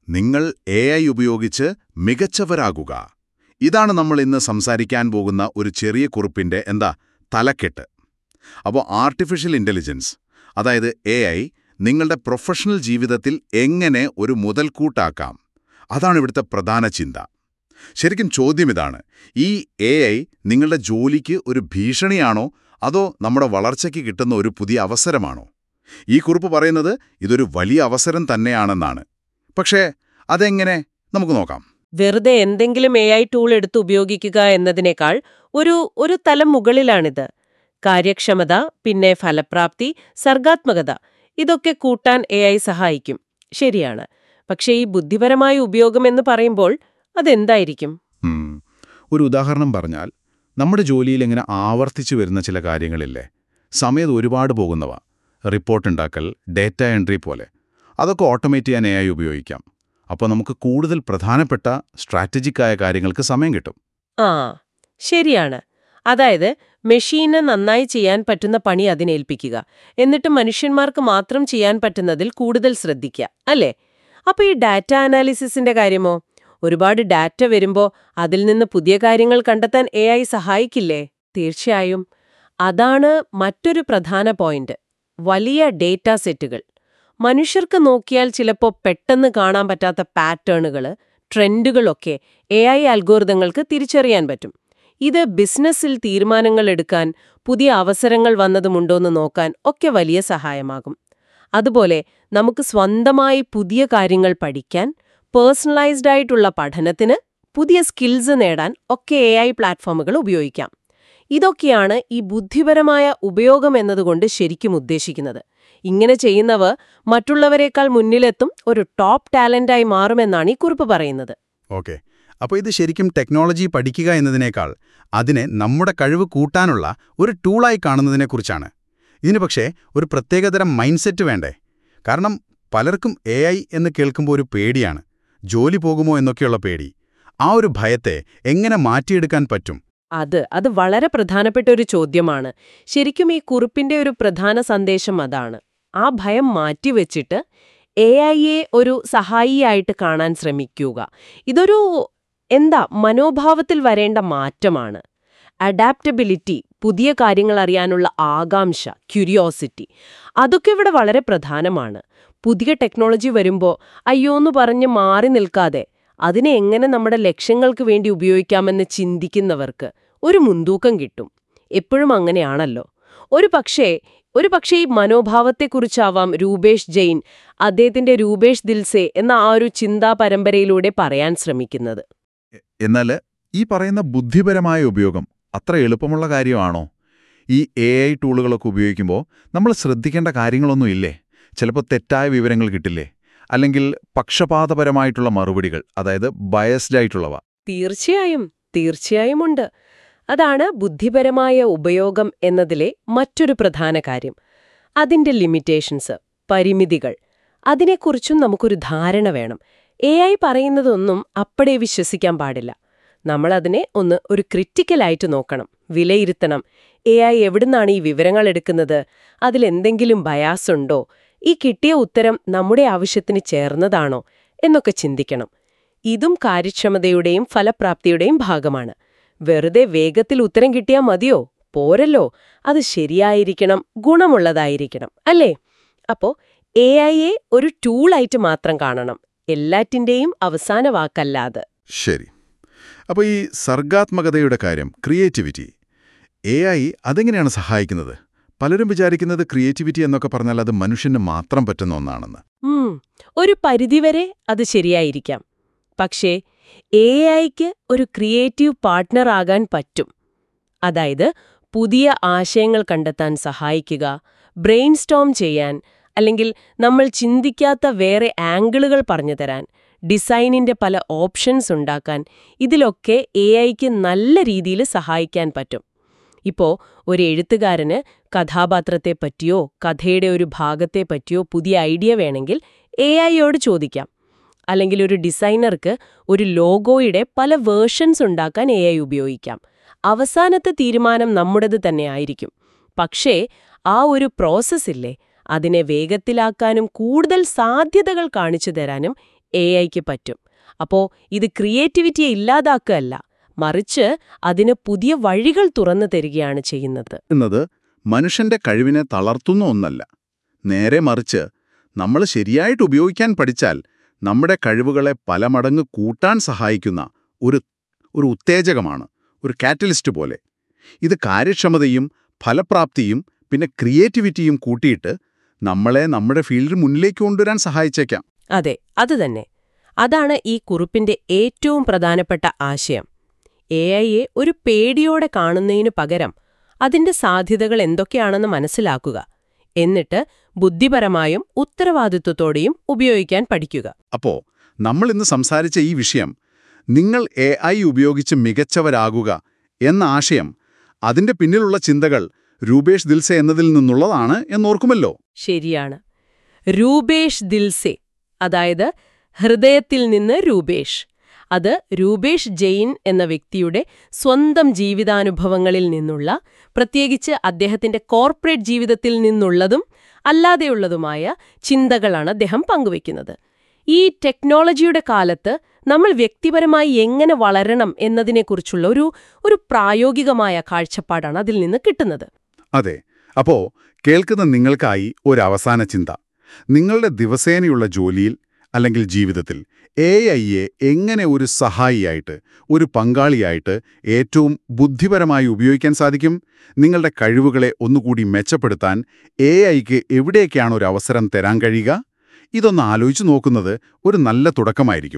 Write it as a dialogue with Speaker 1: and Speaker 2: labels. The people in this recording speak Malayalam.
Speaker 1: നിങ്ങൾ എ ഐ ഉപയോഗിച്ച് മികച്ചവരാകുക ഇതാണ് നമ്മൾ ഇന്ന് സംസാരിക്കാൻ പോകുന്ന ഒരു ചെറിയ കുറിപ്പിന്റെ എന്താ തലക്കെട്ട് അപ്പോൾ ആർട്ടിഫിഷ്യൽ ഇൻ്റലിജൻസ് അതായത് എ ഐ നിങ്ങളുടെ പ്രൊഫഷണൽ ജീവിതത്തിൽ എങ്ങനെ ഒരു മുതൽക്കൂട്ടാക്കാം അതാണ് ഇവിടുത്തെ പ്രധാന ചിന്ത ശരിക്കും ചോദ്യം ഇതാണ് ഈ എ ഐ നിങ്ങളുടെ ജോലിക്ക് ഒരു ഭീഷണിയാണോ അതോ നമ്മുടെ വളർച്ചയ്ക്ക് കിട്ടുന്ന ഒരു പുതിയ അവസരമാണോ ഈ കുറിപ്പ് പറയുന്നത് ഇതൊരു വലിയ അവസരം തന്നെയാണെന്നാണ് പക്ഷേ അതെങ്ങനെ നമുക്ക് നോക്കാം
Speaker 2: വെറുതെ എന്തെങ്കിലും എ ഐ ടൂൾ എടുത്ത് ഉപയോഗിക്കുക എന്നതിനേക്കാൾ ഒരു ഒരു തലം മുകളിലാണിത് കാര്യക്ഷമത പിന്നെ ഫലപ്രാപ്തി സർഗാത്മകത ഇതൊക്കെ കൂട്ടാൻ എ ഐ സഹായിക്കും ശരിയാണ് പക്ഷേ ഈ ബുദ്ധിപരമായ ഉപയോഗം എന്ന് പറയുമ്പോൾ അതെന്തായിരിക്കും
Speaker 1: ഉം. ഒരു ഉദാഹരണം പറഞ്ഞാൽ നമ്മുടെ ജോലിയിൽ ഇങ്ങനെ ആവർത്തിച്ചു വരുന്ന ചില കാര്യങ്ങളില്ലേ സമയത്ത് ഒരുപാട് പോകുന്നവ റിപ്പോർട്ട് ഉണ്ടാക്കൽ ഡേറ്റ എൻട്രി പോലെ അതൊക്കെ ഓട്ടോമേറ്റ് ചെയ്യാൻ എ ഐ ഉപയോഗിക്കാം അപ്പോൾ നമുക്ക് കൂടുതൽ പ്രധാനപ്പെട്ട സ്ട്രാറ്റജിക്കായ കാര്യങ്ങൾക്ക് സമയം കിട്ടും
Speaker 2: ആ ശരിയാണ് അതായത് മെഷീന് നന്നായി ചെയ്യാൻ പറ്റുന്ന പണി അതിനേൽപ്പിക്കുക എന്നിട്ട് മനുഷ്യന്മാർക്ക് മാത്രം ചെയ്യാൻ പറ്റുന്നതിൽ കൂടുതൽ ശ്രദ്ധിക്കുക അല്ലേ അപ്പൊ ഈ ഡാറ്റ അനാലിസിസിന്റെ കാര്യമോ ഒരുപാട് ഡാറ്റ വരുമ്പോ അതിൽ നിന്ന് പുതിയ കാര്യങ്ങൾ കണ്ടെത്താൻ എ ഐ സഹായിക്കില്ലേ തീർച്ചയായും അതാണ് മറ്റൊരു പ്രധാന പോയിന്റ് വലിയ ഡേറ്റ സെറ്റുകൾ മനുഷ്യർക്ക് നോക്കിയാൽ ചിലപ്പോ പെട്ടെന്ന് കാണാൻ പറ്റാത്ത പാറ്റേണുകൾ ട്രെൻഡുകളൊക്കെ എ ഐ അൽഗോരിതങ്ങൾക്ക് തിരിച്ചറിയാൻ പറ്റും ഇത് ബിസിനസ്സിൽ തീരുമാനങ്ങൾ എടുക്കാൻ പുതിയ അവസരങ്ങൾ വന്നതുമുണ്ടോന്ന് നോക്കാൻ ഒക്കെ വലിയ സഹായമാകും അതുപോലെ നമുക്ക് സ്വന്തമായി പുതിയ കാര്യങ്ങൾ പഠിക്കാൻ പേഴ്സണലൈസ്ഡ് ആയിട്ടുള്ള പഠനത്തിന് പുതിയ സ്കിൽസ് നേടാൻ ഒക്കെ എ ഐ പ്ലാറ്റ്ഫോമുകൾ ഉപയോഗിക്കാം ഇതൊക്കെയാണ് ഈ ബുദ്ധിപരമായ ഉപയോഗം എന്നതുകൊണ്ട് ശരിക്കും ഉദ്ദേശിക്കുന്നത് ഇങ്ങനെ ചെയ്യുന്നവർ മറ്റുള്ളവരെക്കാൾ മുന്നിലെത്തും ഒരു ടോപ്പ് ടാലന്റായി മാറുമെന്നാണ് ഈ കുറിപ്പ് പറയുന്നത്
Speaker 1: ഓക്കെ അപ്പോൾ ഇത് ശരിക്കും ടെക്നോളജി പഠിക്കുക എന്നതിനേക്കാൾ അതിനെ നമ്മുടെ കഴിവ് കൂട്ടാനുള്ള ഒരു ടൂളായി കാണുന്നതിനെക്കുറിച്ചാണ് ഇതിന് പക്ഷേ ഒരു പ്രത്യേകതരം മൈൻഡ് സെറ്റ് വേണ്ടേ കാരണം പലർക്കും എ ഐ എന്ന് കേൾക്കുമ്പോൾ ഒരു പേടിയാണ് ജോലി പോകുമോ എന്നൊക്കെയുള്ള പേടി ആ ഒരു ഭയത്തെ എങ്ങനെ മാറ്റിയെടുക്കാൻ പറ്റും
Speaker 2: അത് അത് വളരെ പ്രധാനപ്പെട്ട ഒരു ചോദ്യമാണ് ശരിക്കും ഈ കുറിപ്പിന്റെ ഒരു പ്രധാന സന്ദേശം അതാണ് ആ ഭയം മാറ്റിവെച്ചിട്ട് എ ഐയെ ഒരു സഹായിയായിട്ട് കാണാൻ ശ്രമിക്കുക ഇതൊരു എന്താ മനോഭാവത്തിൽ വരേണ്ട മാറ്റമാണ് അഡാപ്റ്റബിലിറ്റി പുതിയ കാര്യങ്ങൾ അറിയാനുള്ള ആകാംക്ഷ ക്യൂരിയോസിറ്റി അതൊക്കെ ഇവിടെ വളരെ പ്രധാനമാണ് പുതിയ ടെക്നോളജി വരുമ്പോൾ അയ്യോന്ന് പറഞ്ഞ് മാറി നിൽക്കാതെ അതിനെ എങ്ങനെ നമ്മുടെ ലക്ഷ്യങ്ങൾക്ക് വേണ്ടി ഉപയോഗിക്കാമെന്ന് ചിന്തിക്കുന്നവർക്ക് ഒരു മുൻതൂക്കം കിട്ടും എപ്പോഴും അങ്ങനെയാണല്ലോ ഒരു പക്ഷേ ഒരു പക്ഷേ ഈ മനോഭാവത്തെക്കുറിച്ചാവാം രൂപേഷ് ജെയിൻ അദ്ദേഹത്തിന്റെ രൂപേഷ് ദിൽസെ എന്ന ആ ഒരു ചിന്താ പരമ്പരയിലൂടെ പറയാൻ ശ്രമിക്കുന്നത്
Speaker 1: എന്നാൽ ഈ പറയുന്ന ബുദ്ധിപരമായ ഉപയോഗം അത്ര എളുപ്പമുള്ള കാര്യമാണോ ഈ എ ഐ ടൂളുകളൊക്കെ ഉപയോഗിക്കുമ്പോൾ നമ്മൾ ശ്രദ്ധിക്കേണ്ട കാര്യങ്ങളൊന്നും ഇല്ലേ ചിലപ്പോൾ തെറ്റായ വിവരങ്ങൾ കിട്ടില്ലേ അല്ലെങ്കിൽ പക്ഷപാതപരമായിട്ടുള്ള മറുപടികൾ അതായത് ബയസ്ഡ് ആയിട്ടുള്ളവ
Speaker 2: തീർച്ചയായും തീർച്ചയായും ഉണ്ട് അതാണ് ബുദ്ധിപരമായ ഉപയോഗം എന്നതിലെ മറ്റൊരു പ്രധാന കാര്യം അതിന്റെ ലിമിറ്റേഷൻസ് പരിമിതികൾ അതിനെക്കുറിച്ചും നമുക്കൊരു ധാരണ വേണം എ ഐ പറയുന്നതൊന്നും അപ്പടെ വിശ്വസിക്കാൻ പാടില്ല നമ്മൾ അതിനെ ഒന്ന് ഒരു ക്രിറ്റിക്കലായിട്ട് നോക്കണം വിലയിരുത്തണം എ ഐ എവിടുന്നാണ് ഈ വിവരങ്ങൾ എടുക്കുന്നത് അതിലെന്തെങ്കിലും ബയാസ് ഉണ്ടോ ഈ കിട്ടിയ ഉത്തരം നമ്മുടെ ആവശ്യത്തിന് ചേർന്നതാണോ എന്നൊക്കെ ചിന്തിക്കണം ഇതും കാര്യക്ഷമതയുടെയും ഫലപ്രാപ്തിയുടെയും ഭാഗമാണ് വെറുതെ വേഗത്തിൽ ഉത്തരം കിട്ടിയാൽ മതിയോ പോരല്ലോ അത് ശരിയായിരിക്കണം ഗുണമുള്ളതായിരിക്കണം അല്ലേ അപ്പോ എ ഐയെ ഒരു ടൂളായിട്ട് മാത്രം കാണണം എല്ലാറ്റിന്റെയും അവസാന വാക്കല്ലാതെ
Speaker 1: ശരി അപ്പോൾ ഈ സർഗാത്മകതയുടെ കാര്യം ക്രിയേറ്റിവിറ്റി എ ഐ അതെങ്ങനെയാണ് സഹായിക്കുന്നത് പലരും വിചാരിക്കുന്നത് ക്രിയേറ്റിവിറ്റി എന്നൊക്കെ പറഞ്ഞാൽ അത് മനുഷ്യന് മാത്രം പറ്റുന്ന ഒന്നാണെന്ന്
Speaker 2: ഉം, ഒരു പരിധിവരെ അത് ശരിയായിരിക്കാം പക്ഷേ എ ഐക്ക് ഒരു ക്രിയേറ്റീവ് പാർട്ട്ണർ ആകാൻ പറ്റും അതായത് പുതിയ ആശയങ്ങൾ കണ്ടെത്താൻ സഹായിക്കുക ബ്രെയിൻ സ്റ്റോം ചെയ്യാൻ അല്ലെങ്കിൽ നമ്മൾ ചിന്തിക്കാത്ത വേറെ ആംഗിളുകൾ പറഞ്ഞു തരാൻ ഡിസൈനിന്റെ പല ഓപ്ഷൻസ് ഉണ്ടാക്കാൻ ഇതിലൊക്കെ എ ഐക്ക് നല്ല രീതിയിൽ സഹായിക്കാൻ പറ്റും ഇപ്പോ ഒരു എഴുത്തുകാരന് കഥാപാത്രത്തെ പറ്റിയോ കഥയുടെ ഒരു ഭാഗത്തെ പറ്റിയോ പുതിയ ഐഡിയ വേണമെങ്കിൽ എ ഐയോട് ചോദിക്കാം അല്ലെങ്കിൽ ഒരു ഡിസൈനർക്ക് ഒരു ലോഗോയുടെ പല വേർഷൻസ് ഉണ്ടാക്കാൻ എ ഐ ഉപയോഗിക്കാം അവസാനത്തെ തീരുമാനം നമ്മുടേത് തന്നെ ആയിരിക്കും പക്ഷേ ആ ഒരു പ്രോസസ്സില്ലേ അതിനെ വേഗത്തിലാക്കാനും കൂടുതൽ സാധ്യതകൾ കാണിച്ചു തരാനും എ ഐക്ക് പറ്റും അപ്പോ ഇത് ക്രിയേറ്റിവിറ്റിയെ ഇല്ലാതാക്കുകയല്ല മറിച്ച് അതിന് പുതിയ വഴികൾ തുറന്നു തരികയാണ് ചെയ്യുന്നത്
Speaker 1: എന്നത് മനുഷ്യന്റെ കഴിവിനെ തളർത്തുന്ന ഒന്നല്ല നേരെ മറിച്ച് നമ്മൾ ശരിയായിട്ട് ഉപയോഗിക്കാൻ പഠിച്ചാൽ നമ്മുടെ കഴിവുകളെ പല മടങ്ങ് കൂട്ടാൻ സഹായിക്കുന്ന ഒരു ഒരു ഉത്തേജകമാണ് ഒരു കാറ്റലിസ്റ്റ് പോലെ ഇത് കാര്യക്ഷമതയും ഫലപ്രാപ്തിയും പിന്നെ ക്രിയേറ്റിവിറ്റിയും കൂട്ടിയിട്ട് നമ്മളെ നമ്മുടെ ഫീൽഡിൽ മുന്നിലേക്ക് കൊണ്ടുവരാൻ സഹായിച്ചേക്കാം
Speaker 2: അതെ അത് തന്നെ അതാണ് ഈ കുറിപ്പിന്റെ ഏറ്റവും പ്രധാനപ്പെട്ട ആശയം എ ഐയെ ഒരു പേടിയോടെ കാണുന്നതിനു പകരം അതിന്റെ സാധ്യതകൾ എന്തൊക്കെയാണെന്ന് മനസ്സിലാക്കുക എന്നിട്ട് ബുദ്ധിപരമായും ഉത്തരവാദിത്വത്തോടെയും ഉപയോഗിക്കാൻ പഠിക്കുക
Speaker 1: അപ്പോ നമ്മൾ ഇന്ന് സംസാരിച്ച ഈ വിഷയം നിങ്ങൾ എ ഐ ഉപയോഗിച്ച് മികച്ചവരാകുക എന്ന ആശയം അതിന്റെ പിന്നിലുള്ള ചിന്തകൾ രൂപേഷ് ദിൽസെ എന്നതിൽ നിന്നുള്ളതാണ് എന്നോർക്കുമല്ലോ
Speaker 2: ശരിയാണ് രൂപേഷ് ദിൽസെ അതായത് ഹൃദയത്തിൽ നിന്ന് രൂപേഷ് അത് രൂപേഷ് ജെയിൻ എന്ന വ്യക്തിയുടെ സ്വന്തം ജീവിതാനുഭവങ്ങളിൽ നിന്നുള്ള പ്രത്യേകിച്ച് അദ്ദേഹത്തിന്റെ കോർപ്പറേറ്റ് ജീവിതത്തിൽ നിന്നുള്ളതും അല്ലാതെയുള്ളതുമായ ചിന്തകളാണ് അദ്ദേഹം പങ്കുവയ്ക്കുന്നത് ഈ ടെക്നോളജിയുടെ കാലത്ത് നമ്മൾ വ്യക്തിപരമായി എങ്ങനെ വളരണം എന്നതിനെക്കുറിച്ചുള്ള ഒരു ഒരു പ്രായോഗികമായ കാഴ്ചപ്പാടാണ് അതിൽ നിന്ന് കിട്ടുന്നത്
Speaker 1: അതെ അപ്പോ കേൾക്കുന്ന നിങ്ങൾക്കായി ഒരു അവസാന ചിന്ത നിങ്ങളുടെ ദിവസേനയുള്ള ജോലിയിൽ അല്ലെങ്കിൽ ജീവിതത്തിൽ എ ഐയെ എങ്ങനെ ഒരു സഹായിയായിട്ട് ഒരു പങ്കാളിയായിട്ട് ഏറ്റവും ബുദ്ധിപരമായി ഉപയോഗിക്കാൻ സാധിക്കും നിങ്ങളുടെ കഴിവുകളെ ഒന്നുകൂടി മെച്ചപ്പെടുത്താൻ എ ഐക്ക് എവിടെയൊക്കെയാണ് ഒരു അവസരം തരാൻ കഴിയുക ഇതൊന്ന് ആലോചിച്ചു നോക്കുന്നത് ഒരു നല്ല തുടക്കമായിരിക്കും